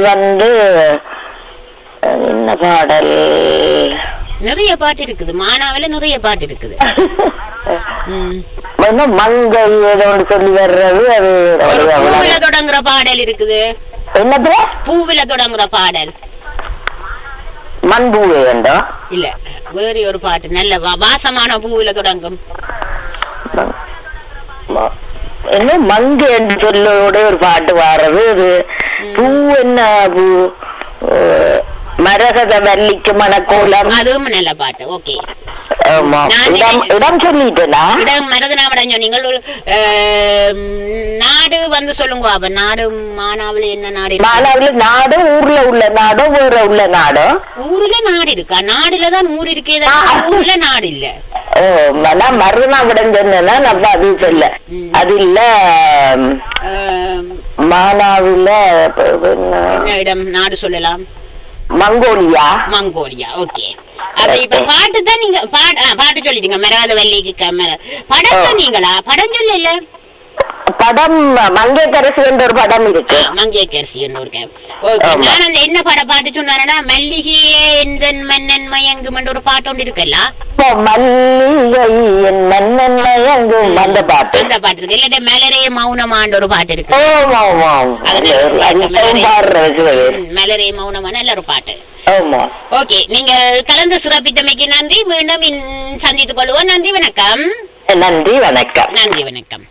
வந்து அஹ், என்ன பாடல் நிறைய பாட்டு இருக்குது மானாவில நிறைய பாட்டு இருக்குது ம். என்ன மங்கை ஏதோ ஒன்று சொல்லி வர்றது அது ஒரு அவ்வளவு- பூவில தொடங்குற பாடல் இருக்குது என்னது பூவில தொடங்குற பாடல் மண்பூவே என்றோ இல்ல வேறு ஒரு பாட்டு நல்ல வா- வாசமான பூவில தொடங்கும் ம- ம- என்ன மங்கு என்று சொல்லோட ஒரு பாட்டு வாடுறது அது பூ என்ன பூ அஹ், மரகத வள்ளிக்கு மணக்கோலம் அதுவும் நல்ல பாட்டு ஓகே ஆமா. நான் இடம் இடம் சொல்லிட்டேனா இடம் மருதநாமடம் நீங்கள் ஒரு அஹ், நாடு வந்து சொல்லுங்க அப்ப நாடு மானாவில என்ன நாடு இருக்கு? மாணவர்கள் நாடு ஊர்ல உள்ள நாடோ வேற உள்ள நாடோ ஊர்ல நாடு இருக்கா நாடுல தான் ஊர் இருக்கே தவிர ஊர்ல நாடு இல்ல ஓ நான் மருதனாவிடம் சொன்னேன்னா நம்ம அது சொல்ல ம். அது இல்ல ம், அஹ், மானாவில ப- என்ன, என்ன இடம் நாடு சொல்லலாம் மங்கோலியா மங்கோலியா ஓகே அது இப்ப பாட்டு தான் நீங்க பாட்டு ஆ, பாட்டு சொல்லிட்டீங்க மரகத வள்ளிக்கு கமர படம் சொன்னீங்களா படம் சொல்லல படம் மங்கைக்கரசு என்ற ஒரு படம் இருக்கு மங்கேக்கரசி ஓகே ஓகே ஆமா. நான் அந்த என்ன படம் பாட்டு சொன்னாரா மல்லிகையே எந்தன் மன்னன் மயங்கும் என்ற ஒரு பாட்டு ஒன்று இருக்குல்ல இப்போ மல்லிகை என் மன்னன் மயங்கும் அந்த பாட்டு அந்த பாட்டு இருக்கு இல்லாட்ட மலரே மௌனமான்ற ஒரு பாட்டு இருக்கு ஆமா ஆமா அது ஆமா நல்ல பாட்டு, மலரே. பாடுறது ம், மலரே மௌனமா நல்ல ஒரு பாட்டு ஆமா ஓகே நீங்க கலந்து சிறப்பித்தமைக்கு நன்றி மீண்டும் இன்- சந்தித்துக் கொள்வோம் நன்றி வணக்கம் நன்றி வணக்கம் நன்றி வணக்கம்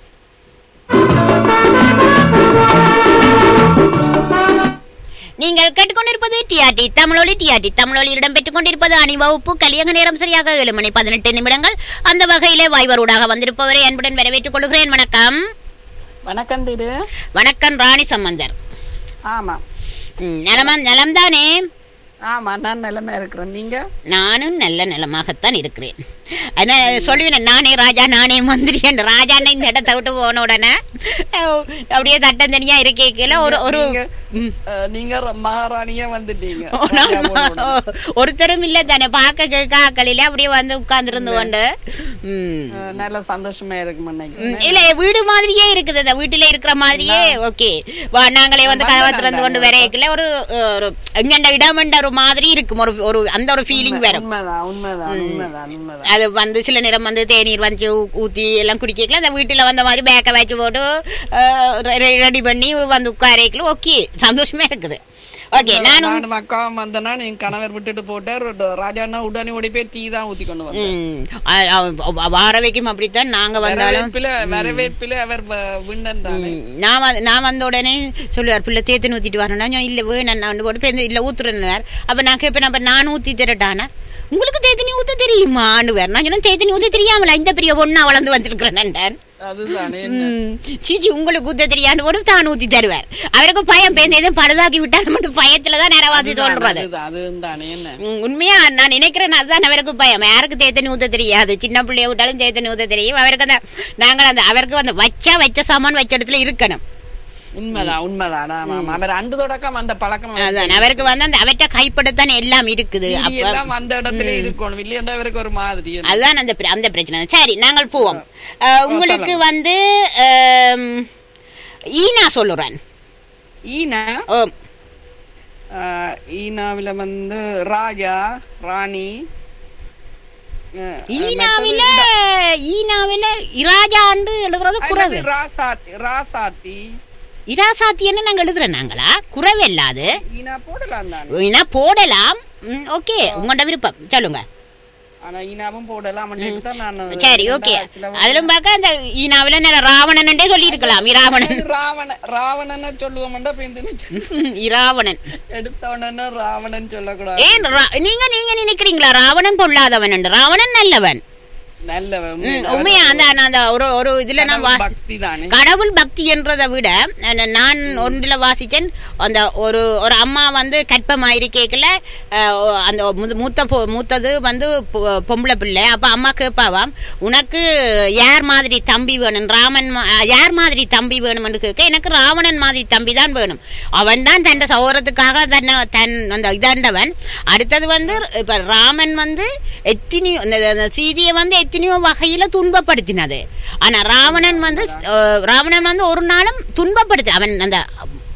நீங்கள் கேட்டுக்கொண்டிருப்பது டிஆர்டி தமிழொலி டிஆர்டி தமிழொலி இடம்பெற்றுக் கொண்டிருப்பது அணிவகுப்பு கலியங்க நேரம் சரியாக ஏழு மணி பதினெட்டு நிமிடங்கள் அந்த வகையிலே வாய்வரூடாக வந்திருப்பவரை அன்புடன் வரவேற்றுக் கொள்கிறேன் வணக்கம் வணக்கம் திரு வணக்கம் ராணி சம்பந்தர் ஆமா ம், நலமா நலம்தானே ஆமா நான் நிலைமை இருக்கிறேன் நீங்க நானும் நல்ல நலமாகத்தான் இருக்கிறேன் ஆனா சொல்லுவேன் நானே ராஜா நானே மந்திரி என்று ராஜா இந்த இடத்தை விட்டு போன உடனே அஹ், அப்படியே தட்டந்தனியா இருக்கேக்கல ஒரு ஒரு நீங்க, ம். அஹ், நீங்க ர- மகாராணியா வந்துட்டீங்க ஓ, நான் ராஜாவோட. ஒருத்தரும் இல்ல தானே பார்க்க கேட்க ஆக்களில அப்படியே வந்து உட்கார்ந்து இருந்து கொண்டு ம். அஹ், நல்ல சந்தோஷமா இருக்கும் ம், நினைக்கிறேன் இல்ல வீடு மாதிரியே இருக்குது அந்த வீட்டுல இருக்கிற மாதிரியே ஓகே வா நாங்களே வந்து கதவை திறந்து கொண்டு வரைக்கல ஒரு ஒரு எங்கண்ட இடமண்ட ஒரு மாதிரி இருக்கும் ஒரு ஒரு அந்த ஒரு ஃபீலிங் வரும் உண்மைதான் உண்மைதான் உண்மைதான் உண்மைதான் அது வந்து சில நேரம் வந்து தேநீர் வந்து ஊ- ஊத்தி எல்லாம் குடிக்கல அந்த வீட்டுல வந்த மாதிரி பேக்கை வச்சு போட்டு ரெடி பண்ணி வந்து உட்காரைக்கல ஓகே சந்தோஷமா இருக்குது ஓகே நானும் நானும் அக்காவும் வந்தனா என் கணவர் விட்டுட்டு போட்டார் ராஜாண்ணா உடனே ஓடி போய் டீ தான் ஊத்தி கொண்டு வந்தேன் ம், அ- அ- வார வைக்கும் அப்படித்தான் நாங்க வந்தாலும் வரவேற்பில வரவேற்பில அவர் வ- விண்ணன் தானே ம், நான் வந்து- நான் வந்த உடனே சொல்லுவார் பிள்ளை தேத்து ஊத்திட்டு வரணும் நான் இல்லை வேணும் நான் போட்டு பேருந்து இல்லை ஊத்துறேன்னுவார் அப்ப நான் கேட்பேன் அப்ப நான் ஊத்தி தரட்டானா உங்களுக்கு தேத்தினி ஊத்த தெரியுமான்னு வேறு நான் சொன்னேன் தேத்தினி ஊத்த தெரியாமல இந்த பெரிய பொண்ணா வளர்ந்து வந்திருக்கிறேன் அதுதானே ம். சீச்சி உங்களுக்கு ஊத்த தெரியாண்டு போட்டு தான் ஊத்தி தருவார் அவருக்கு பயம் பேருந்து எதுவும் பழுதாக்கி விட்டாலும் மட்டும் பயத்துல தான் நேரவாசி சொல்றது அதுதான் அதுவும் தானே என்ன ம், உண்மையா நான் நினைக்கிறேன் அதுதான் அவருக்கு பயம் யாருக்கு தேத்தனி ஊத்த தெரியாது சின்ன பிள்ளைய விட்டாலும் தேத்தனி ஊத்த தெரியும் அவருக்கு அந்த நாங்கள் அந்த அவருக்கு அந்த வச்சா வச்ச சாமான் வச்ச இடத்துல இருக்கணும் உண்மைதான் உண்மைதான் ஆமா, ஆமா. அவர் அண்டு தொடக்கம் அந்த பழக்கம் அதான் அவருக்கு வந்து அந்த அவற்ற கைப்படத்தான் எல்லாம் இருக்குது சீடி அப்ப எல்லாம் அந்த இடத்துல இருக்கணும் இல்லையா அவருக்கு ஒரு மாதிரி அதுதான் அந்த பிர- அந்த பிரச்சனை சரி நாங்கள் போவோம் அஹ், உங்களுக்கு வந்து அம், ஈனா சொல்லுறேன் ஈனா ஓம் ஆஹ், ஈனாவில வந்து ராஜா ராணி ஆஹ், ஈனாவில ஈனாவில இராஜாண்டு எழுதுறது அது குறவு வந்து ராசாத்தி ராசாத்தி இராசாத்தியன்னு நாங்க எழுதுறோம் நாங்களா குறவு இல்லாது ஈனா போடலாம் தானே வேணா போடலாம் ஓகே உங்களோட விருப்பம் சொல்லுங்க ஆனா ஈனாவும் போடலாம் தான் நான் சரி ஓகே சில- அதிலும் பார்க்க அந்த ஈனாவில நான் ராவணன்டே சொல்லி இருக்கலாம் இராவணன் ராவண ராவணன்னு சொல்லுவோம்டா பிந்து இராவணன் எடுத்த உடனே ராவணன் சொல்லக்கூடாது ஏன் ரா- நீங்க நீங்க நினைக்கிறீங்களா ராவணன் பொல்லாதவன் ராவணன் நல்லவன் நல்லவன் ம், உண்மையா அந்த நான் அந்த ஒரு ஒரு இதுல நான் வா- பக்தி தானே கடவுள் பக்தி என்றதை விட அஹ், நான் ஒன்றில் வாசித்தேன் அந்த ஒரு ஒரு அம்மா வந்து கற்பமாயிருக்கேக்கல அந்த முது- மூத்த பொ- மூத்தது வந்து பொ- பொம்பளை பிள்ளை அப்போ அம்மா கேட்பாவாம் உனக்கு யார் மாதிரி தம்பி வேணும் ராமன் மா- அஹ், யார் மாதிரி தம்பி வேணும்னு கேட்க எனக்கு ராவணன் மாதிரி தம்பி தான் வேணும் அவன் தான் தன் சௌரத்துக்காக தன்னை தன் அந்த இதாண்டவன் அடுத்தது வந்து இப்போ ராமன் வந்து எத்தனையோ அந்த அந்த சீதையை வந்து எத்தனையோ வகையில துன்பப்படுத்தினது ஆனா ராவணன் வந்து அஹ், ராவணன் வந்து ஒரு நாளும் துன்பப்படுத்த அவன் அந்த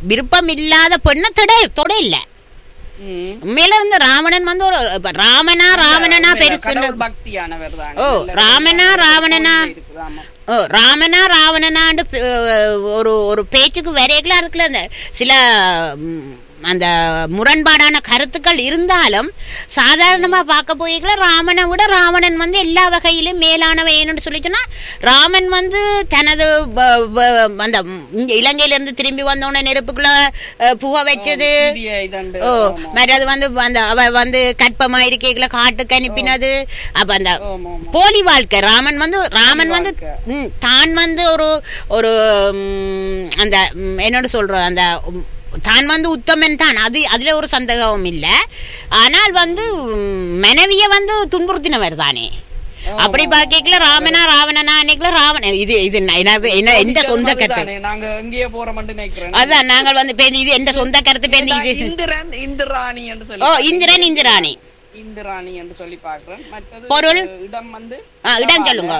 விருப்பம் இல்லாத பெண்ணை தொட தொட இல்ல ம். உண்மையில இருந்து ராவணன் வந்து ஒரு இப்ப ராமனா ராவணனா உண்மையில பெருசு கடவுள் பக்தியானவர் தானே. ஓ, நல்ல ராமனா, நல்ல ராவணனா? இருக்குது, ஆமா. ஓ, ராமனா ராவணனாண்டு பே- ஒரு ஒரு பேச்சுக்கு வரையல அதுக்குள்ள அந்த சில ம், அந்த முரண்பாடான கருத்துக்கள் இருந்தாலும் சாதாரணமா பார்க்க போய்கள ராமனை விட ராவணன் வந்து எல்லா வகையிலும் மேலானவைன்னு சொல்லி சொன்னா ராமன் வந்து தனது வ- வ- அந்த இங்க இலங்கையில இருந்து திரும்பி வந்தோடனே நெருப்புக்குள்ள அஹ், புகை வச்சது இந்திய இதண்டு, ஓ ஆமா. மற்றது வந்து அந்த அவ வந்து கற்பமா இருக்கைகளை காட்டுக்கு அனுப்பினது அப்ப அந்த ஆமா, ஆமா. போலி வாழ்க்கை ராமன் வந்து ராமன் வந்து வாழ்க்கை. ம், தான் வந்து ஒரு ஒரு ம், அந்த ம், என்னோட சொல்ற அந்த ம், தான் வந்து உத்தமன் தான் அது அதுல ஒரு சந்தேகமும் இல்ல ஆனால் வந்து ம், மனைவிய வந்து துன்புறுத்தினவர் தானே அப்படி பாக்கல ராமனா ராவணனா அன்னைக்குல ராவணன் இது இது நான் என்னது என்ன எந்த சொந்த கருத்து அதுதானே, நாங்க எங்கேயே போறோம்னு நினைக்கிறேன் அதான் நாங்கள் வந்து பேந்து இது எந்த சொந்த கருத்து பேந்து இது இந்திரன் இந்திராணி என்று சொல்லி ஓ இந்திரன் இந்திராணி இந்திராணி என்று சொல்லி பார்க்கிறேன் மற்றது பொருள்? இடம் வந்து ஆ இடம் சொல்லுங்க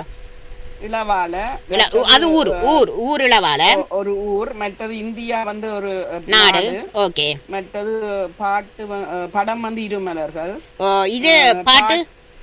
இளவால இள- அது ஊர் ஊர் ஊர் இளவால ஒ- ஒரு ஊர் மற்றது இந்தியா வந்து ஒரு அஹ், நாடு ஓகே மற்றது பாட்டு வ- அஹ், படம் வந்து இருமலர்கள் ஓ இது பாட்டு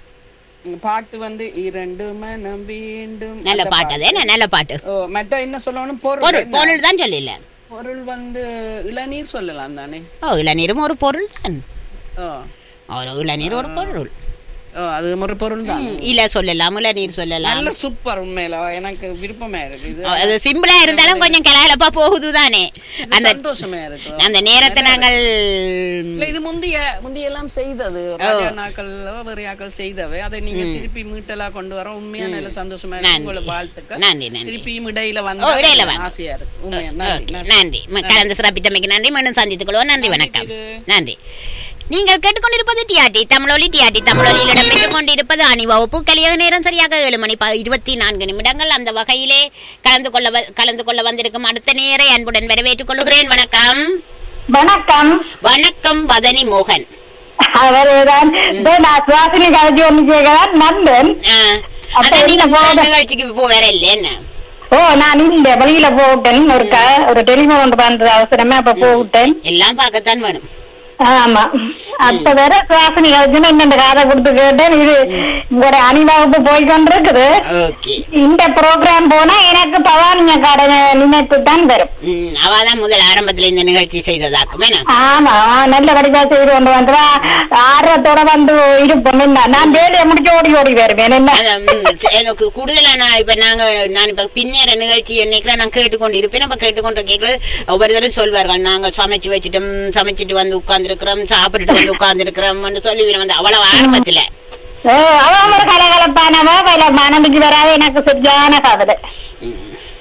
உம், பாட்டு வந்து இரண்டு மனம் வேண்டும் நல்ல அந்த பாட்டு அது என்ன நல்ல பாட்டு ஓ, மற்ற என்ன சொல்லணும் பொருள் பொருள் என்ன? பொருள் தான் சொல்லல பொருள் வந்து இளநீர் சொல்லலாம் தானே ஓ இளநீரும் ஒரு பொருள் தான் ஓ ஒரு இளநீர் ஒரு பொருள் ஓ, அது ஒரு பொருள் தான் ம், இல சொல்லலாம் இளநீர் சொல்லலாம் நல்ல சூப்பர் உண்மையில எனக்கு விருப்பமா இருக்கு இது அது சிம்பிளா இருந்தாலும் கொஞ்சம் கலகலப்பா போகுது தானே அந்த சந்தோஷமா இருக்கு அந்த நேரத்தை நாங்கள் இல்ல இது முந்தைய முந்தைய எல்லாம் செய்தது ராஜாக்கள் வேறையாக்கள் செய்தவை அதை நீங்க திருப்பி மீட்டலா கொண்டு வர உண்மையா நல்ல சந்தோஷமா இருக்கு நன்றி. உங்களை வாழ்த்துக்கள் நன்றி நன்றி திருப்பியும் இடையில ஓ, வந்து இடையில வாங்க. ஆசையா இருக்கு உண்மையா நன்றி ஓகே, நன்றி. நன்றி ம- கலந்து சிறப்பித்தமைக்கு நன்றி மீண்டும் சந்தித்துக் கொள்வோம் நன்றி வணக்கம் திரு. நன்றி நீங்கள் கேட்டுக்கொண்டிருப்பது டிஆர்டி தமிழொலி டிஆர்டி தமிழொலியில் இடம்பெற்றுக் கொண்டிருப்பது அணிவகுப்பு கலியாக நேரம் சரியாக ஏழு மணி ப- இருபத்தி நான்கு நிமிடங்கள் அந்த வகையிலே கலந்து கொள்ள வ- கலந்து கொள்ள வந்திருக்கும் அடுத்த நேரை அன்புடன் வரவேற்றுக் கொள்கிறேன் வணக்கம் வணக்கம் வணக்கம் பதனி மோகன் அவருதான் இதோ நான் சுவாசினி கழிச்சு ஒண்ணு கேட்கிறான் நந்தன் ஆ, அப்ப அதான் நீங்க என்ன முதல் போட- நிகழ்ச்சிக்கு இப்போ வேற இல்லை என்ன ஓ நான் இல்ல வெளியில போட்டேன் ஒரு க ஒரு டெலிஃபோன் ஒன்று பண்றது அவசரமா அப்ப போட்டேன் எல்லாம் பார்க்கத்தான் வேணும் ஆமா அப்ப வேற சுவாசினி கழிச்சுன்னு இன்னும் காதை கொடுத்து கேட்டேன் இது உங்களோட அணிவகுப்பு போய் கொண்டிருக்குது ஓகே இந்த ப்ரோக்ராம் போனா எனக்கு பவானிய கடை நினைப்பு தான் வரும் ம், அவதான் முதல் ஆரம்பத்துல இந்த நிகழ்ச்சி செய்ததாக்கும் என்ன ஆமா நல்ல படிப்பா செய்து கொண்டு வந்துவா ஆர்வத்தோட வந்து இருப்போம் என்ன நான் வேலையை முடிச்சு ஓடி ஓடி வருவேன் என்ன அதான், ம், எனக்கு கூடுதலா நான் இப்ப நாங்க நான் இப்ப பின்னேற நிகழ்ச்சி என்னைக்கு நான் கேட்டுக்கொண்டு இருப்பேன் அப்ப கேட்டுக்கொண்டு கேட்கல ஒவ்வொரு தடவை சொல்வார்கள் நாங்க சமைச்சு வச்சுட்டோம் சமைச்சிட்டு வந்து உட்கார்ந்துருக்கிறோம் சாப்பிட்டுட்டு வந்து உட்கார்ந்துருக்கிறோம் சொல்லி வந்து அவ்வளவு ஆரம்பத்துல ஓ, அவ ஒரு கலகலப்பானவ பல மனதுக்கு வராத எனக்கு சரியான கவலை ம்.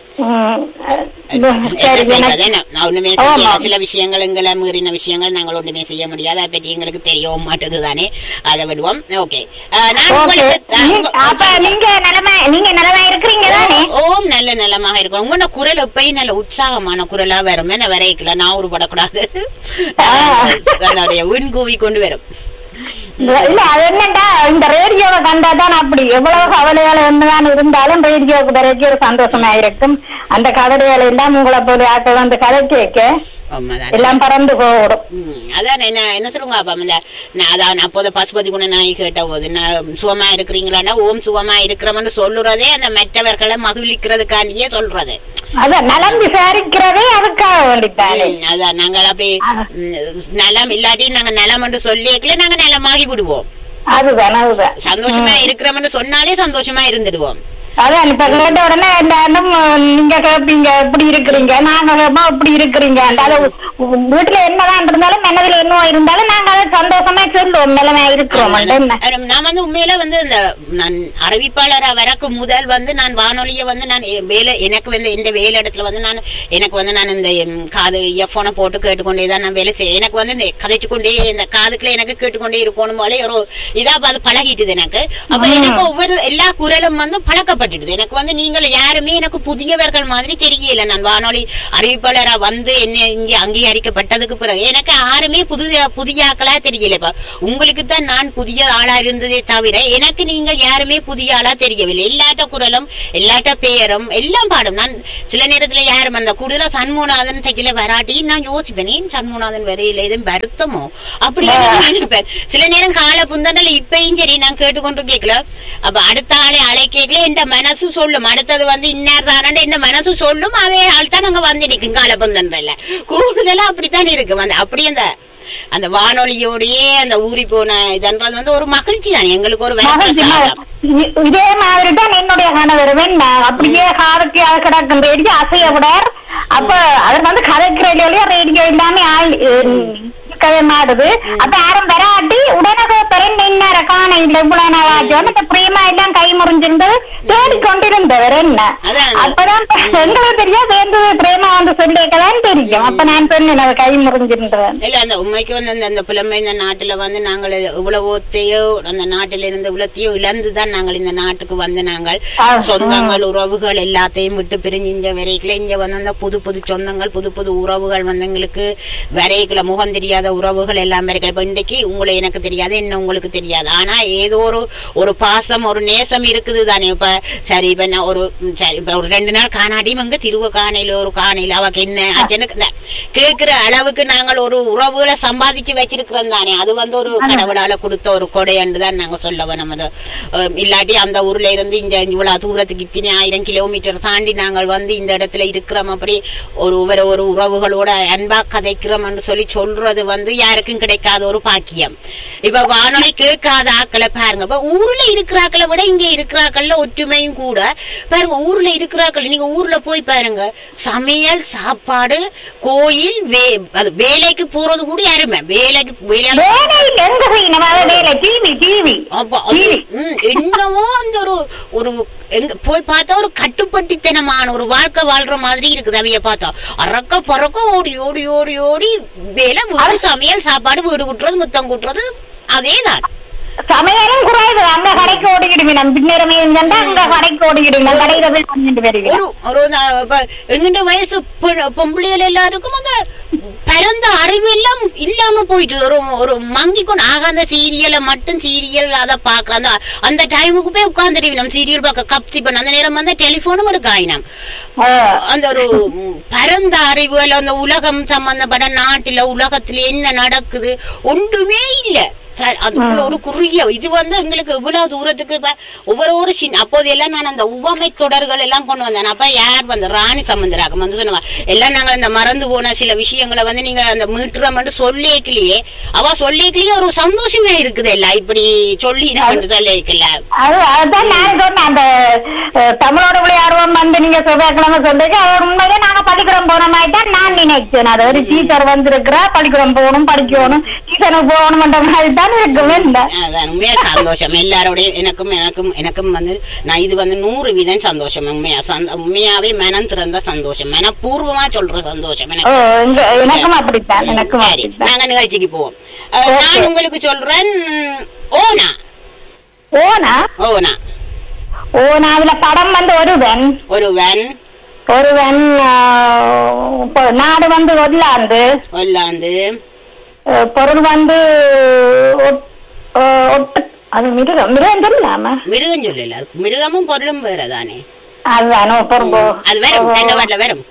ம், என்ன சரி செய்வது? எனக்கு என்ன? நான் ஒண்ணுமே செய்ய ஆமா. சில விஷயங்கள் எங்களை மீறின விஷயங்கள் நாங்கள் ஒன்றுமே செய்ய முடியாது அதை பற்றி எங்களுக்கு தெரியவும் மாட்டது தானே அதை விடுவோம் ஓகே நான் ஓகே உங்களுக்கு அஹ், நீ- உங்க- அப்ப நீங்க நிலைமை நீங்க நிலைமை இருக்கிறீங்க தானே ஓம் நல்ல நலமாக இருக்கும் உங்களோட குரல் எப்பயும் நல்ல உற்சாகமான குரலா வரும் என்ன வரைக்கல நான் உருப்படக்கூடாது அதனுடைய உன் கூவி கொண்டு வரும் இல்ல அது என்னடா இந்த ரேடியோவை கண்டா தான் அப்படி எவ்வளவு கவலைகள் என்னதான் இருந்தாலும் ரேடியோவுக்கு பிறகு ஒரு சந்தோஷமா இருக்கும் அந்த கவலைகள் எல்லாம் உங்களை போல ஆட்கள் வந்து கதை கேட்க உண்மைதான். எல்லாம் பறந்து போடும் ம், அதான் என்ன என்ன சொல்லுங்க அப்ப இந்த நான் அதான் அப்போது பசுபதி குண நாய் கேட்ட போது நான் சுகமா இருக்கிறீங்களான்னா ஓம் சுகமா இருக்கிறோம்னு சொல்லுறதே அந்த மற்றவர்களை மகிழ்விக்கிறதுக்காண்டியே சொல்றது அதான் நலம் விசாரிக்கிறதே அதுக்காக வேண்டித்தானே ம், அதான் நாங்கள் அப்படி ம், நலம் இல்லாட்டி நாங்க நலம் என்று சொல்லிக்கல நாங்க நலமாகி விடுவோம் அதுதான் அதுதான் சந்தோஷமா இருக்கிறோம்னு சொன்னாலே சந்தோஷமா இருந்துடுவோம் அதான் இப்ப கேட்ட உடனே எல்லாரும் நீங்க கேட்பீங்க எப்படி இருக்கிறீங்க நாங்க கேட்போம் எப்படி இருக்கிறீங்க அது உ- வீட்டுல என்னதான் இருந்தாலும் மனதுல என்ன இருந்தாலும் நாங்க அதை சந்தோஷமா சொல்லுவோம் நிலைமை இருக்கிறோம் என்ன அஹ் நான் வந்து உண்மையில வந்து இந்த நான் அறிவிப்பாளரா வரக்கு முதல் வந்து நான் வானொலியை வந்து நான் எ- வேலை எனக்கு வந்து இந்த வேலை இடத்துல வந்து நான் எனக்கு வந்து நான் இந்த எம், காது இயர்போனை போட்டு கேட்டுக்கொண்டே தான் நான் வேலை செய்ய எனக்கு வந்து இந்த கதைச்சு கொண்டே இந்த காதுக்குள்ள எனக்கு கேட்டுக்கொண்டே இருக்கணும் போல ஒரு இதா அது பழகிட்டுது எனக்கு அப்ப எனக்கு ஒவ்வொரு எல்லா குரலும் வந்து பழக்கப்பட்டுடுது எனக்கு வந்து நீங்கள் யாருமே எனக்கு புதியவர்கள் மாதிரி தெரியல நான் வானொலி அறிவிப்பாளரா வந்து என்ன இங்க அங்கீகரி சுத்திகரிக்கப்பட்டதுக்கு பிறகு எனக்கு யாருமே புதிய புதிய ஆக்களா தெரியல இப்ப உங்களுக்கு தான் நான் புதிய ஆளா இருந்ததே தவிர எனக்கு நீங்கள் யாருமே புதிய ஆளா தெரியவில்லை எல்லாட்ட குரலும் எல்லாட்ட பெயரும் எல்லாம் பாடும் நான் சில நேரத்துல யாரும் அந்த கூடுதலா சண்முகநாதன் தைக்கல வராட்டி நான் யோசிப்பேன் ஏன் சண்முகநாதன் வரையில எதுவும் வருத்தமோ அப்படி நான் நினைப்பேன் சில நேரம் கால புந்தண்டல இப்பயும் சரி நான் கேட்டுக்கொண்டு கேட்கல அப்ப அடுத்த ஆளை அலை கேட்கல என் மனசு சொல்லும் அடுத்தது வந்து இன்னார் தானே என்ன மனசு சொல்லும் அதே ஆள் தான் அங்க வந்து நிற்கும் கால புந்தண்டல கூடுதலா அப்படித்தான் இருக்கு வந்து அப்படி அந்த அந்த வானொலியோடயே அந்த ஊறி போன இதன்றது வந்து ஒரு மகிழ்ச்சி தான் எங்களுக்கு ஒரு மகிழ்ச்சி, வரப்பிரசாதம் இ- இதே மாதிரி தான் என்னுடைய கணவர் என்ன அப்படியே காதுக்கு அது கிடக்கும் ரேடியோ அசைய விடார் அப்ப அவர் வந்து கதைக்கிற ரேடியோ ரேடியோ இல்லாம ஆள் இருக்கவே மாடுது அப்ப யாரும் வராட்டி உடனே பிறந்த இன்னார காண இல்ல இவ்வளவு நாள் ஆச்சு வந்து பிரியமா எல்லாம் கை முறிஞ்சிருந்தது தேடி கொண்டிருந்தவர் என்ன அதான். அப்பதான் எங்களுக்கு தெரியும் சேர்ந்தது பிரேமா வந்து சொல்லிக்கதான் தெரியும் அப்ப நான் சொன்னேன் அது கை முறிஞ்சிருந்தவன் இல்ல அந்த உண்மைக்கு வந்து அந்த அந்த புலமை இந்த நாட்டுல வந்து நாங்கள் இவ்வளவோத்தையோ அந்த நாட்டில இருந்து இவ்வளத்தையோ இழந்துதான் நாங்கள் இந்த நாட்டுக்கு வந்து நாங்கள் ஆ, சொந்தங்கள் உறவுகள் எல்லாத்தையும் விட்டு பிரிஞ்சு இங்க வரைக்கல இங்க வந்து அந்த புது புது சொந்தங்கள் புது புது உறவுகள் வந்து எங்களுக்கு வரைக்கல முகம் தெரியாத உறவுகள் எல்லாம் வரைக்கல இப்ப இன்றைக்கு உங்களை எனக்கு தெரியாது என்ன உங்களுக்கு தெரியாது ஆனா ஏதோ ஒரு ஒரு பாசம் ஒரு நேசம் இருக்குது தானே இப்ப சரி இப்ப நான் ஒரு ம், சரி இப்ப ஒரு ரெண்டு நாள் காணாடியும் அங்க திருவ காணையில ஒரு காணையில அவக்கு என்ன ஆச்சுன்னு இந்த கேட்கிற அளவுக்கு நாங்கள் ஒரு உறவுகளை சம்பாதிச்சு வச்சிருக்கிறோம் தானே அது வந்து ஒரு கடவுளால கொடுத்த ஒரு கொடைன்னு தான் நாங்க சொல்ல வேணும் அது அஹ், இல்லாட்டி அந்த ஊர்ல இருந்து இந்த இவ்வளவு தூரத்துக்கு இத்தனை ஆயிரம் கிலோமீட்டர் தாண்டி நாங்கள் வந்து இந்த இடத்துல இருக்கிறோம் அப்படி ஒரு ஒரு ஒரு உறவுகளோட அன்பா கதைக்கிறோம்னு சொல்லி சொல்றது வந்து யாருக்கும் கிடைக்காத ஒரு பாக்கியம் இப்ப வானொலி கேட்காத ஆக்களை பாருங்க இப்ப ஊர்ல இருக்கிறாக்களை விட இங்க இருக்கிறாக்கள்ல ஒற்றுமையும் கூட பாருங்க ஊர்ல இருக்கிறாக்கள் நீங்க ஊர்ல போய் பாருங்க சமையல் சாப்பாடு கோயில் வே அது வேலைக்கு போறது கூட யாருமே வேலைக்கு வேலை வேலையில் எங்க செய்யணும் அதை வேலை டிவி டிவி அப்ப அது, ம், என்னவோ அந்த ஒரு ஒரு எங்க போய் பார்த்தா ஒரு கட்டுப்பட்டித்தனமான ஒரு வாழ்க்கை வாழ்ற மாதிரி இருக்குது அவைய பார்த்தா அறக்க பறக்க ஓடி ஓடி ஓடி ஓடி வேலை வீடு சமையல் சாப்பாடு வீடு கூட்டுறது முத்தம் கூட்டுறது அதேதான் சமையலும் குறைவு அங்க கடைக்கு ஓடிக்கிடுங்க நம்ம பின்னரமே இருந்தா அங்க கடைக்கு ஓடிக்கிடுங்க கடையில போய் பண்ணிட்டு வருவீங்க ஒரு ஒரு நா- இப்ப எங்கிட்ட வயசு பொ- பொம்பளைகள் எல்லாருக்கும் அந்த பரந்த அறிவு எல்லாம் இல்லாம போயிட்டு ஒரு ஒரு மங்கி கொண்டு ஆக அந்த சீரியலை மட்டும் சீரியல் அதை பாக்குற அந்த அந்த டைமுக்கு போய் உட்காந்துட்டு நம்ம சீரியல் பார்க்க கப்தி பண்ண அந்த நேரம் வந்து டெலிஃபோனும் எடுக்க ஆயினம் அந்த ஒரு ம், பரந்த அறிவு அல்ல அந்த உலகம் சம்பந்தப்பட்ட நாட்டுல உலகத்துல என்ன நடக்குது ஒன்றுமே இல்ல ச- அதுக்குள்ள ஒரு குறுகிய இது வந்து எங்களுக்கு இவ்வளவு தூரத்துக்கு இப்ப ஒவ்வொரு ஒரு சின்ன அப்போது எல்லாம் நான் அந்த உவமை தொடர்கள் எல்லாம் கொண்டு வந்தேன் அப்ப யார் வந்து ராணி சம்பந்தராகம் வந்து சொன்னவா எல்லாம் நாங்க அந்த மறந்து போன சில விஷயங்களை வந்து நீங்க அந்த மீட்டுறோம்னு சொல்லிக்கலையே அவ சொல்லிக்கலையே ஒரு சந்தோஷமே இருக்குது எல்லாம் இப்படி சொல்லி நம்ம சொல்லிக்கல அது அதுதான் நான் சொன்னேன் அந்த அஹ், தமிழோட விளையாடுவோம் வந்து நீங்க செவ்வாய்க்கிழமை சொல்றீங்க அவர் உண்மையிலே நாங்க பள்ளிக்கூடம் போன மாதிரி தான் நான் நினைச்சேன் அது ஒரு டீச்சர் வந்திருக்கிறா பள்ளிக்கூடம் போகணும் படிக்கணும் டியூஷனுக்கு போகணும்ன்ற மாதிரி தான் இருக்கவே இல்லை அதான் உண்மையா சந்தோஷம் எல்லாரோடைய எனக்கும் எனக்கும் எனக்கும் வந்து நான் இது வந்து நூறு வீதம் சந்தோஷம் உண்மையா சந்த உண்மையாவே மனம் திறந்த சந்தோஷம் மனப்பூர்வமா சொல்ற சந்தோஷம் ஓ, எனக்கு இங்க- எனக்கும் அப்படித்தான் எனக்கும் சரி அப்படித்தான் நாங்க நிகழ்ச்சிக்கு போவோம் அஹ், Okay. நான் உங்களுக்கு சொல்றேன் ஓனா ஓனா ஓனா ஓனா அதுல படம் வந்து ஒருவன் ஒருவன் ஒருவன் ஆஹ், இப்போ நாடு வந்து ஒல்லாந்து ஒல்லாந்து அஹ், பொருள் வந்து ஒட்- அஹ், ஒட்டு அது மிருகம் மிருகம் சொல்லலாமா மிருகம் சொல்லல மிருகமும் பொருளும் வேற தானே அதுதானோ பொருள் அது வரும் ரெண்டு வாட்டில வரும்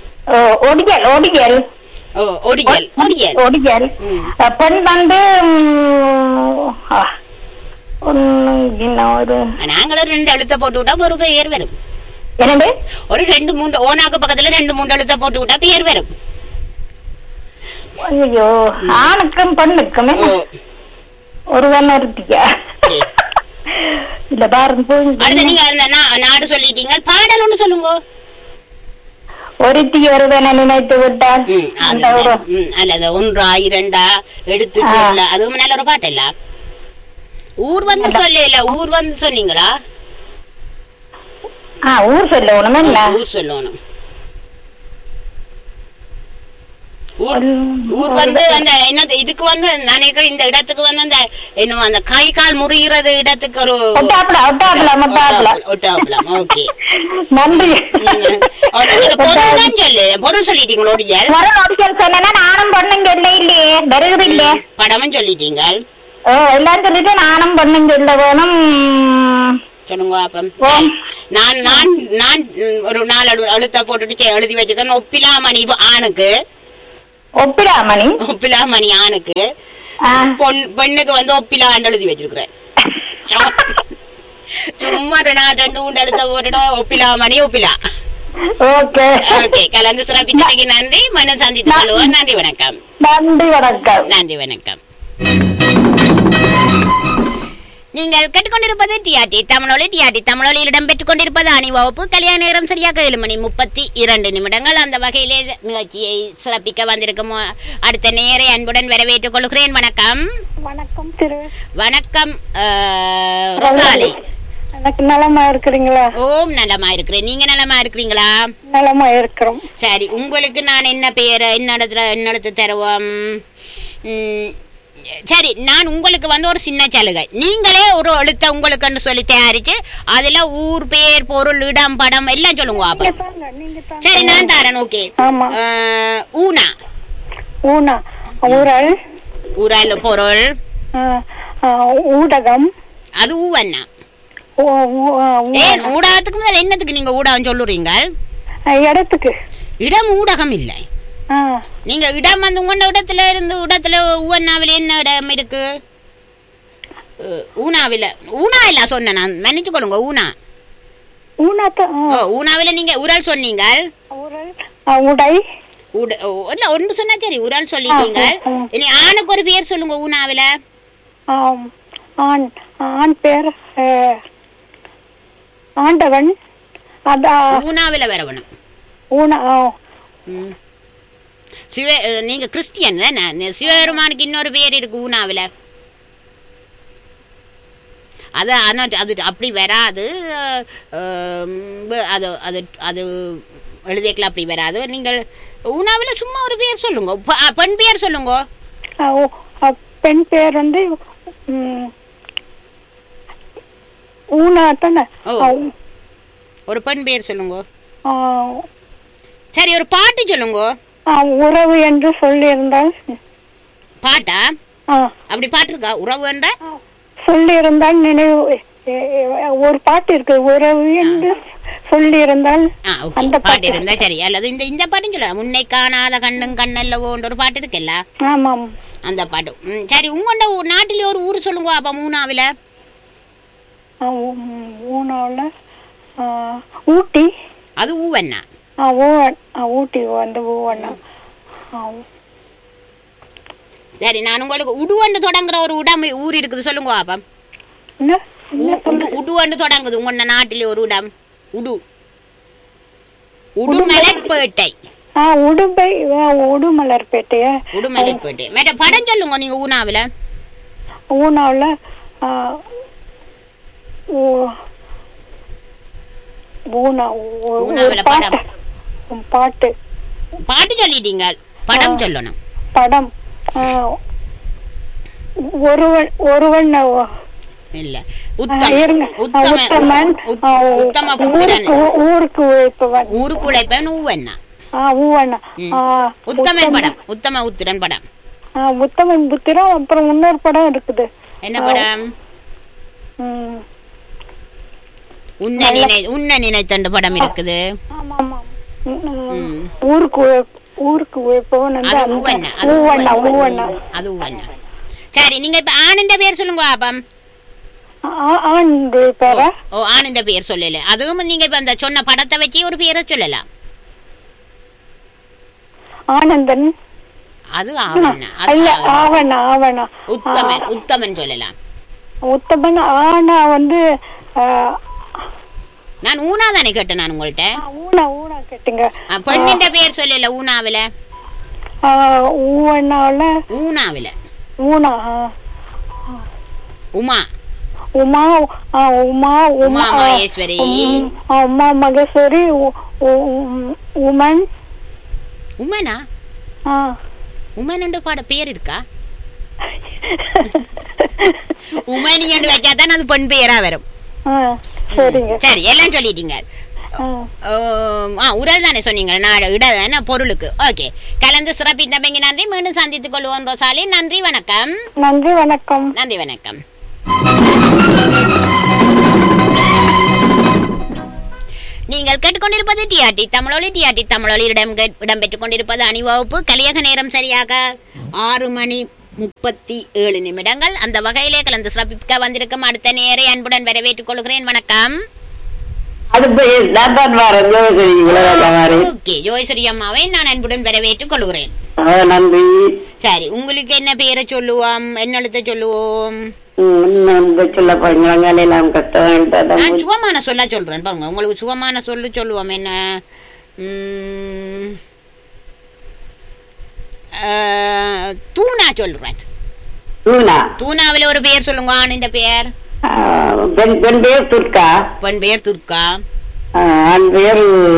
ஒடியல் ஒடியல் ஓ ஒடியல் ஒடியல் ஒடியல் ம். அஹ், பெண் வந்து ம், ஆ, ஒண்ணு இன்னும் ஒரு நாங்களும் ரெண்டு எழுத்த போட்டு விட்டா ஒரு பெயர் வரும் என்னது ஒரு ரெண்டு மூணு ஓனாக்கு பக்கத்துல ரெண்டு மூணு எழுத்த போட்டு விட்டா பெயர் வரும் ஐயோ ஆணுக்கும் பெண்ணுக்கும் ஓ ஒருவன் ஒருத்தியா சரி. இல்ல பாருங்க அடுத்து போய் நீங்க அந்த நா- நாடு சொல்லிட்டீங்க பாடல் ஒண்ணு சொல்லுங்க ஒருத்தி ஒருவனை நினைத்து விட்டால் ம், அந்த அது ஒரு ம், அல்லது ஒன்றா இரண்டா எடுத்து ஆ. சொல்ல அதுவும் நல்ல ஒரு பாட்டு இல்ல ஊர் வந்து சொல்லல ஊர் வந்து சொன்னீங்களா ஆ ஊர் சொல்லணும் என்ன ஊர் சொல்லணும் ஊர் ஊர் வந்து அந்த என்ன இதுக்கு வந்து நான் இருக்கிற இந்த இடத்துக்கு வந்து அந்த என்ன அந்த கை கால் முறிகிறது இடத்துக்கு ஒரு ஒட்டாப்புல ஒட்டாப்புல ஒட்டாப்புல ஒட்டாப்பலாம் ஓகே நன்றி பொருள் தான் சொல்லு பொருள் சொல்லிட்டீங்களோ ஒடியல் வர ஆப்ஷன் சொன்னா நானும் பொண்ணுங்க இல்லை இல்லையே வருகிறது இல்லையே படமும் சொல்லிட்டீங்க ஓ எல்லாம் சொல்லிட்டு நானும் பொண்ணுங்க இல்லை வேணும் சொல்லுங்க அப்பம் ஓ. நான் நான் நான் ம், ஒரு நாலு எழு- எழுத்த போட்டுட்டு சே- எழுதி வச்சிருக்கேன் ஒப்பிலாமணி இப்ப ஆணுக்கு ஒப்பிடாமணி ஒப்பிலாமணி ஆணுக்கு ஆ, பொன் பெண்ணுக்கு வந்து ஒப்பிலான்னு எழுதி வச்சிருக்கிறேன் சும்மா நான் ரெண்டு மூணு எழுத்த போட்டுட்டு ஒப்பிலாமணி ஒப்பிலா ஓகே ஓகே கலந்து சிறப்பிச்சதுக்கு நன்றி மனம் சந்தித்து கொள்வோம் நன்றி வணக்கம் நன்றி வணக்கம் நன்றி வணக்கம் நீங்கள் கேட்டுக்கொண்டிருப்பது டிஆர்டி தமிழொலி டிஆர்டி தமிழொலியில் இடம்பெற்றுக் கொண்டிருப்பது அணிவகுப்பு கல்யாண நேரம் சரியாக ஏழு மணி முப்பத்தி இரண்டு நிமிடங்கள் அந்த வகையிலே நிகழ்ச்சியை சிறப்பிக்க வந்திருக்கும் அடுத்த நேரை அன்புடன் வரவேற்றுக் கொள்கிறேன் வணக்கம் வணக்கம் திரு வணக்கம் அஹ், ரொசாலி எனக்கு நலமா இருக்கிறீங்களா ஓம் நலமா இருக்கிறேன் நீங்க நலமா இருக்கிறீங்களா நலமா இருக்கிறோம் சரி உங்களுக்கு நான் என்ன பெயர் என்ன இடத்துல என்ன இடத்து தருவோம் ம், சரி நான் உங்களுக்கு வந்து ஒரு சின்ன சலுகை நீங்களே ஒரு எழுத்த உங்களுக்குன்னு சொல்லி தயாரிச்சு அதுல ஊர் பேர் பொருள் இடம் படம் எல்லாம் சொல்லுங்க அப்ப நீங்க சரி நான் தரேன் ஓகே ஆமா ஊனா ஊனா ஊரல் ஊரால் பொருள் ஊடகம் அது ஊவண்ணா ஏன் ஊடகத்துக்கு முதல்ல என்னத்துக்கு நீங்க ஊடகம் சொல்லுறீங்க இடத்துக்கு இடம் ஊடகம் இல்லை ஆ, நீங்க இடம் வந்து உங்க இடத்துல இருந்து இடத்துல ஊவண்ணாவில் என்ன இடம் இருக்கு அஹ், ஊனாவில ஊனா இல்ல சொன்னேன் நான் மன்னிச்சு கொள்ளுங்க ஊனா ஊனாத்த ஓ ஊனாவில நீங்க உரல் சொன்னீங்க ஊரல் உடை உட- ஓ, இல்ல ஒன்று சொன்னா சரி உரல் சொல்லிட்டீங்க ஆ, ஆ. இனி ஆணுக்கு ஒரு பேர் சொல்லுங்க ஊனாவில ஆம், ஆண் ஆண் பேர் அஹ், ஆண்டவன் அதா ஊனாவில வரவணும் ஊனா ஆ, ம். சிவ அஹ், நீங்க கிறிஸ்டியன் தானே சிவபெருமானுக்கு இன்னொரு பேர் இருக்கு ஊனாவில அது ஆனால் அது அப்படி வராது அஹ், ப- அது அது அது எழுதியக்கலாம் அப்படி வராது நீங்கள் ஊனாவில் சும்மா ஒரு பேர் சொல்லுங்க ப- அ, பெண் பேர் சொல்லுங்க ஆ, ஓ, ஆ, பெண் பேர் வந்து ம், ஊனா தானே ஓ. ஆ, ஒரு பெண் பேர் சொல்லுங்க ஆ, சரி ஒரு பாட்டு சொல்லுங்க ஆ, உறவு என்று சொல்லியிருந்தால் பாட்டா ஆ, அப்படி பாட்டு இருக்கா உறவு என்ற சொல்லியிருந்தால் நினைவு எ, எ, ஒரு பாட்டு இருக்கு உறவு என்று சொல்லியிருந்தால் ஆ ஓகே அந்த பாட்டு பாட்டு இருந்தா சரி அல்லது இந்த இந்த பாட்டும் சொல்லலாம் முன்னை காணாத கண்ணும் கண்ணல்லவோன்ற ஒரு பாட்டு இருக்குல்ல ஆமாம் அந்த பாட்டு ம், சரி உங்கண்ட ஊ- நாட்டிலே ஒரு ஊர் சொல்லுங்க அப்ப மூணாவில ஆ, ஊ- ஊனாவில் ஆ, ஊட்டி அது ஊவண்ணா ஆ, ஊவன் ஆ, ஊட்டி வந்து ஊவண்ணா ஆ, சரி நான் உங்களுக்கு உடுவண்டு தொடங்குற ஒரு உடம் ஊர் இருக்குது சொல்லுங்க அப்ப என்ன உடு உடுவண்டு தொடங்குது உங்க நாட்டிலே ஒரு உடம் உடு உடுமலைப்பேட்டை ஆ உடும்பை ஆ, உடுமலர்பேட்டைய உடுமலைப்பேட்டை மேட்ட படம் சொல்லுங்க நீங்க ஊனாவில ஊனாவில் ஊனா ஊ- ஒரு ஊனாவுல பாட்டு படம். உம், பாட்டு பாட்டு சொல்லிட்டீங்க படம் சொல்லணும் படம் ஆ, ஒருவன் ஒருவன் ஆ, இல்ல இருங்க உத்தம ஆ, உத்தமன் உத்- ஆ, உத்தம புத்திரன் ஊருக்கு ஊருக்கு உழைப்பவன் ஊருக்குழைப்பன் ஊவண்ணா ஆ ஊவண்ணா ம். ஆ, உத்தமன் படம் உத்தம உத்திரன் படம் ஆ, உத்தமன் புத்திரம் அப்புறம் இன்னொரு படம் இருக்குது என்ன படம் ம். உன்ன நினை உன்ன நினைத்தண்டு படம் இருக்குது ஆமா ஆமா ம், ம். ம். ஊருக்கு உழை- ஊருக்கு உழைப்பவன் வந்து அது அந்த- ஊவண்ணா அது ஊவண்ணா ஊவண்ணா. ஊவண்ணா அது ஊவண்ணா சரி நீங்க இப்ப ஆனந்த பேர் சொல்லுங்க பாப்பம் ஆ- ஆண்டு பேரா ஓ ஆனந்த பேர் சொல்லல அதுவும் நீங்க இப்ப அந்த சொன்ன படத்தை வச்சு ஒரு பேரை சொல்லலாம் ஆனந்தன் அது ஆவண்ணா இல்ல அது ஆவண்ணா ஆவண்ணா உத்தமன் உத்தமன் சொல்லலாம் உத்தமன் ஆனா வந்து ஆ, நான் ஊனா தானே கேட்டேன் நான் உங்கள்ட்ட ஊனா ஊனா கேட்டுங்க ஆ, பெண்ணின் பேர் சொல்லல ஊனாவில ஆ, ஊவண்ணாவில் ஊனாவில ஊனா ஆ. உமா உமா ஆ, உமா உமா மகேஸ்வரி. உம், ஆ, உமா மகேஸ்வரி உ- உ- உம், உமன் உமனா ஆ. உமன் பாட பேர் இருக்கா உமனி என்று வச்சா தான் அது பொன் பெயரா வரும் ஆ, சரிங்க சரி எல்லாம் சொல்லிட்டீங்க ஆ. ஆம், ஆ உடல் தானே சொன்னீங்க நாடு இட என்ன பொருளுக்கு ஓகே கலந்து சிறப்பித்தமைங்க நன்றி மீண்டும் சந்தித்துக் கொள்வோம் ரோசாலி நன்றி வணக்கம் நன்றி வணக்கம் நன்றி வணக்கம் நீங்கள் கேட்டுக்கொண்டிருப்பது டிஆர்டி தமிழொலி டிஆர்டி தமிழொலி இடம் இடம்பெற்றுக் கொண்டிருப்பது அணிவகுப்பு கலியக நேரம் சரியாக ஆறு மணி முப்பத்தி ஏழு நிமிடங்கள் அந்த வகையிலே கலந்து சிறப்பிக்க வந்திருக்கும் அடுத்த நேரை அன்புடன் வரவேற்றுக் கொள்கிறேன் வணக்கம் அடுத்து நான் தான் வரேன் ஜோதி இவ்வளவுதான் வரேன் ஓகே ஜோய்ஸ்ரீ அம்மாவை நான் அன்புடன் வரவேற்றுக் கொள்கிறேன் ஆ, நன்றி சரி உங்களுக்கு என்ன பேரை சொல்லுவோம் என்ன எழுத்த சொல்லுவோம் ம், இன்னும் இந்த சொல்ல போறீங்களா எல்லாம் கஷ்டம் எழுதாதான் நான் சுகமான சொல்ல சொல்றேன் பாருங்க உங்களுக்கு சுகமான சொல்லு சொல்லுவோம் என்ன உம், அஹ், தூணா சொல்றேன் லூனா தூணாவில் ஒரு பெயர் சொல்லுங்க ஆணின் பெயர் ஆ, பெண் பெண் பேர் துர்கா பெண் பெயர் துர்கா ஆ, ஆண் பேர்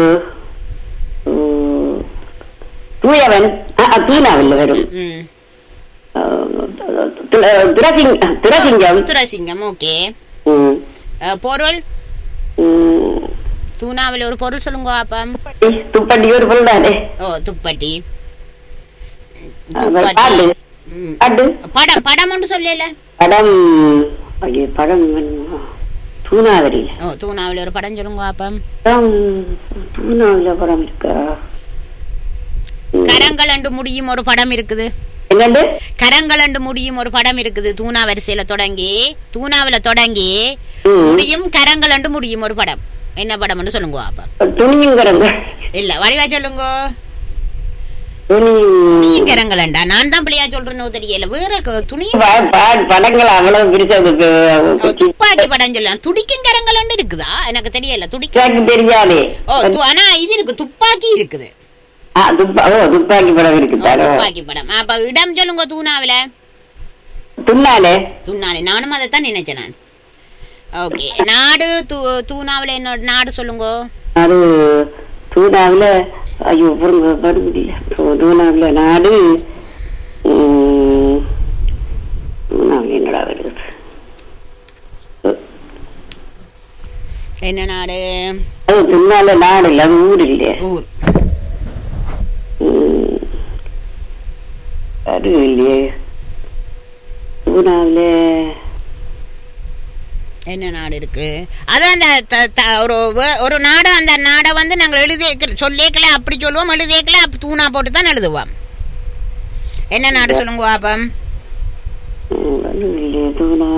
ம், தூயவன் ஆ, ஆ, தூணாவில் வரும் ம் ஆ, துர- துரசிங் துரசிங்கம் துரசிங்கம் ஓகே ம், பொருள் ம், தூணாவில் ஒரு பொருள் சொல்லுங்க அப்பம் துப்பட்டி ஒரு பொருள் தானே ஓ துப்பட்டி பாட்டு துப்பட்டி ம். பாட்டு படம் படம் ஒன்று சொல்லல படம் ஐயோ படம் வேணுமா? தூணாவரியில ஓ தூணாவில் ஒரு படம் சொல்லுங்க அப்பம் படம் தூணாவில படம் இருக்கா ம். கரங்கள் அண்டு முடியும் ஒரு படம் இருக்குது என்னண்டு கரங்கள் அண்டு முடியும் ஒரு படம் இருக்குது தூணா வரிசையில தொடங்கி தூணாவில தொடங்கி ம். முடியும் கரங்கள் அண்டு முடியும் ஒரு படம் என்ன படம்னு சொல்லுங்க அப்ப துணியுங்கிறங்க இல்ல வடிவா சொல்லுங்க துணி துணியும் கரங்கள் அண்டா நான் தான் பிள்ளையா சொல்றேன்னு தெரியல வேற க- துணி பா- பா- படங்கள் அவ்வளவு பிரிச்சதுக்கு ஓ, துப்பாக்கி படம் சொல்லலாம் துடிக்கும் கரங்கள் அண்டு இருக்குதா எனக்கு தெரியல துடிக்கும் எனக்கு தெரியாதே ஓ து- ஆனா இது இருக்கு துப்பாக்கி இருக்குது ஆ, துப்பா ஓ துப்பாக்கி படம் ஓ, இருக்குதாரோ துப்பாக்கி படம் அப்ப இடம் சொல்லுங்க தூணாவில துண்ணாலே துண்ணாலே நானும் அதைத்தான் நினைச்சேன் நான் ஓகே நாடு தூ தூணாவில என்னோட நாடு சொல்லுங்க அது தூணாவில ஐயோ பொருங்க பட முடியல தூ- தூணாவில நாடு ம், தூணாவில என்னடா வருது என்ன நாடு அது துண்ணால நாடு இல்ல அது ஊர் இல்லையே ஊர் ம். அது இல்லையே தூணாவில என்ன நாடு இருக்கு அதான் அந்த த- த- ஒரு வே- ஒரு நாடு அந்த நாடை வந்து நாங்கள் எழுதி சொல்லிக்கல அப்படி சொல்லுவோம் எழுதிக்கல அப்படி தூணா போட்டு தான் எழுதுவோம் என்ன நாடு சொல்லுங்க பாப்பம் ம், அது இல்லையே தூணா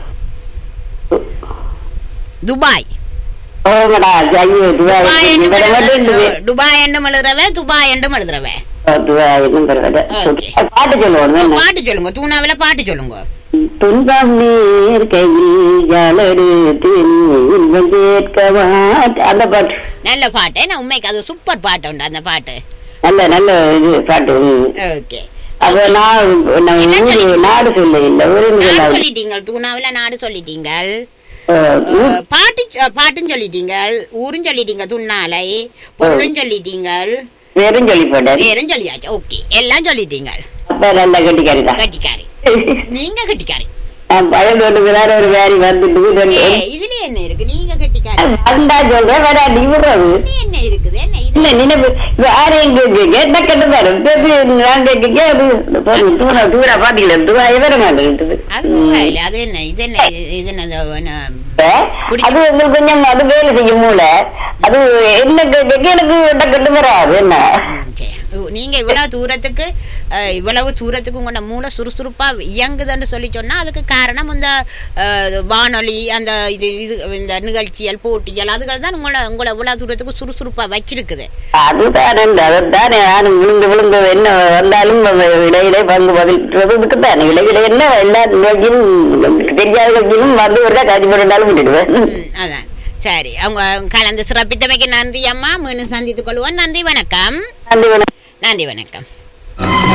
துபாய் ஓங்கடா ஐயோ துபாய் துபாய் என்றும் இவரை மட்டும் எழுதுற- இந்த- துபாய் என்றும் எழுதுறவ துபாய் என்றும் எழுதுறவ துபாய் என்னும் பரவாயில்ல. ஓகே. பாட்டு சொல்லுவோம் என்ன? பாட்டு சொல்லுங்க தூணாவில பாட்டு சொல்லுங்க துன்பம் நேர்கையில் ஜலடுத்து இன்பம் கேட்கவா அந்த பாட்டு நல்ல பாட்டு ஏன்னா உண்மைக்கு அது சூப்பர் பாட்டு உண்டு அந்த பாட்டு நல்ல நல்ல இது பாட்டு ம். ஓகே அப்ப நான் நம்ம என்ன ஊரு சொல்லிட்டீங்க? நாடு சொல்ல இல்ல ஊரு நாடு சொல்ல சொல்லிட்டீங்க தூணாவில நாடு சொல்லிட்டீங்க அஹ், ஊர் அஹ், பாட்டு அஹ், பாட்டும் சொல்லிட்டீங்க ஊரும் சொல்லிட்டீங்க துண்ணாலை பொருளும் சொல்லிட்டீங்க பேரும் சொல்லி போட்டாரு பேரும் சொல்லியாச்சு ஓகே எல்லாம் சொல்லிட்டீங்க அப்ப நல்ல கட்டிக்காரிதான் கட்டிக்காரி நீங்க கட்டிக்காரி நான் பழம் ஒன்று வேற ஒரு வேரி வந்துட்டு ரெண்டு- ஏ இதுல என்ன இருக்கு நீங்க கட்டிக்காரி வந்தா சொல்றேன் வேற நீ விடுறது இதுல என்ன இருக்குது என்ன இது இல்ல நினைவு வேற எங்க கேட்ட கட்டுப்பாரு நான் கேட்க அது தூர தூர பாத்தீங்களா தூர வர மாட்டேங்குது அது பரவாயில்ல அது என்ன இது என்ன இது- இது என்ன இது என்ன, அது உங்களுக்கு கொஞ்சம் அது வேலை செய்யும் மூல அது என்ன கேட்க எனக்கு கட்டு வராது என்ன ம், சரி. உ- நீங்க இவ்வளவு தூரத்துக்கு அஹ், இவ்வளவு தூரத்துக்கு உங்களோட மூளை சுறுசுறுப்பா இயங்குதுன்னு சொல்லி சொன்னா அதுக்கு காரணம் இந்த அஹ், வானொலி அந்த இது இது இந்த நிகழ்ச்சிகள் போட்டிகள் அதுகள் தான் உங்களை உங்களை இவ்வளவு தூரத்துக்கு சுறுசுறுப்பா வச்சிருக்குது அதுதான் அதுதானே நானும் விழுந்து விழுந்து என்ன வந்தாலும் இடையிலே பங்கு பதில்றதுக்கு தானே இடையில என்ன எல்லா நிகழ்ச்சியும் தெரியாத நிகழ்ச்சியும் வந்து ஒரு காட்சி போட்டாலும் விட்டுடுவேன் ம், அதான் சரி அவங்க கலந்து சிறப்பித்தமைக்கு நன்றி அம்மா மீண்டும் சந்தித்துக் கொள்வோம் நன்றி வணக்கம் நன்றி வணக்கம் நன்றி வணக்கம்